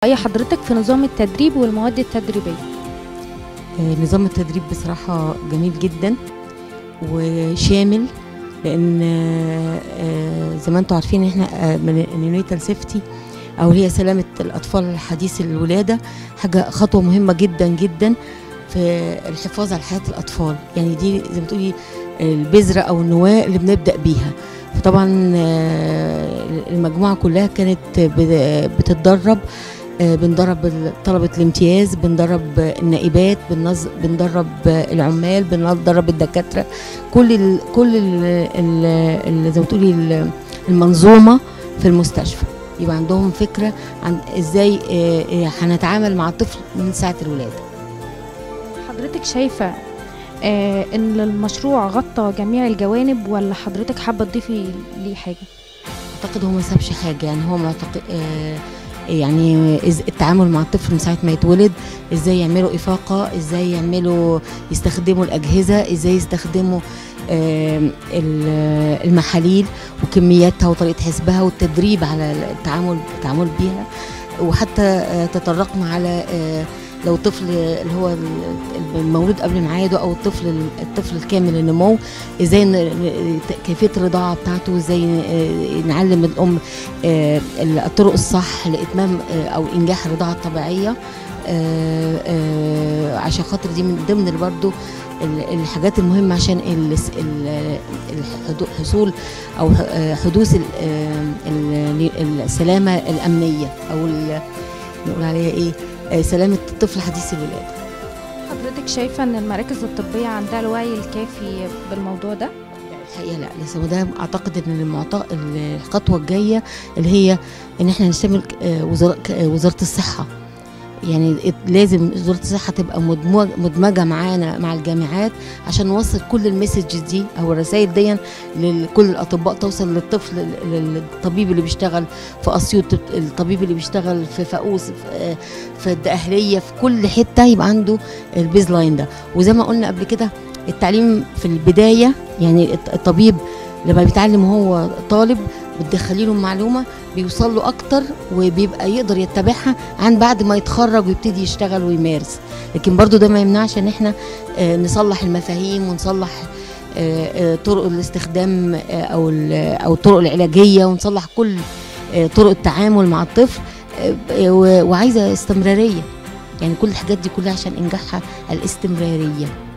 رأي حضرتك في نظام التدريب والمواد التدريبية آه، نظام التدريب بصراحة جميل جدا وشامل لأن آه، آه، زي ما انتم عارفين احنا آه، من النيونيتال سيفتي أو هي سلامة الأطفال الحديث الولادة حاجة خطوة مهمة جدا جدا في الحفاظ على حياة الأطفال يعني دي زي ما تقولي البذرة أو النواة اللي بنبدأ بيها فطبعا آه، المجموعة كلها كانت بت- بتتدرب آه، بندرب ال- طلبة الامتياز بندرب النائبات بنز- بندرب العمال بندرب الدكاترة كل ال كل ال ال زي ما تقولي ال- المنظومة في المستشفى يبقى عندهم فكرة عن ازاي آه، آه، هنتعامل مع الطفل من ساعة الولادة حضرتك شايفة آه ان المشروع غطى جميع الجوانب ولا حضرتك حابة تضيفي ليه حاجة اعتقد هو ما سابش حاجه يعني هو معتقد آه يعني إز- التعامل مع الطفل من ساعه ما يتولد ازاي يعملوا افاقه ازاي يعملوا يستخدموا الاجهزه ازاي يستخدموا آه ال- المحاليل وكمياتها وطريقه حسبها والتدريب على التعامل التعامل بيها وحتى آه تطرقنا على آه لو الطفل اللي هو ال- المولود قبل ميعاده او الطفل الطفل الكامل النمو ازاي ن- ن- كيفيه الرضاعه بتاعته ازاي ن- نعلم الام آه، الطرق الصح لاتمام آه، او انجاح الرضاعه الطبيعيه آه، آه، عشان خاطر دي من ضمن برضو ال- الحاجات المهمه عشان الس- ال- الحدو- حصول او آه، حدوث ال- آه، ال- السلامه الامنيه او ال- نقول عليها ايه آه، سلامه الطفل حديث الولاده حضرتك شايفة ان المراكز الطبية عندها الوعي الكافي بالموضوع ده الحقيقه لا لسه وده اعتقد ان المعط... الخطوه الجايه اللي هي ان احنا نشتمل آه، وزارة ك- آه، وزاره الصحه يعني ات- لازم وزاره الصحه تبقى مدمج- مدمجه معانا مع الجامعات عشان نوصل كل المسجز دي او الرسائل دي لكل الاطباء توصل للطفل لل- للطبيب اللي بيشتغل في اسيوط الطبيب اللي بيشتغل في فاقوس في, آه، في الدقهليه في كل حته يبقى عنده البيز لاين ده وزي ما قلنا قبل كده التعليم في البدايه يعني الط- الطبيب لما بيتعلم وهو طالب بتدخلي له المعلومه بيوصل له اكتر وبيبقى يقدر يتبعها عن بعد ما يتخرج ويبتدي يشتغل ويمارس لكن برضو ده ما يمنعش ان احنا آه، نصلح المفاهيم ونصلح آه، آه، طرق الاستخدام آه، او ال- او الطرق العلاجيه ونصلح كل آه، طرق التعامل مع الطفل آه، و- وعايزه استمراريه يعني كل الحاجات دي كلها عشان انجاحها الاستمراريه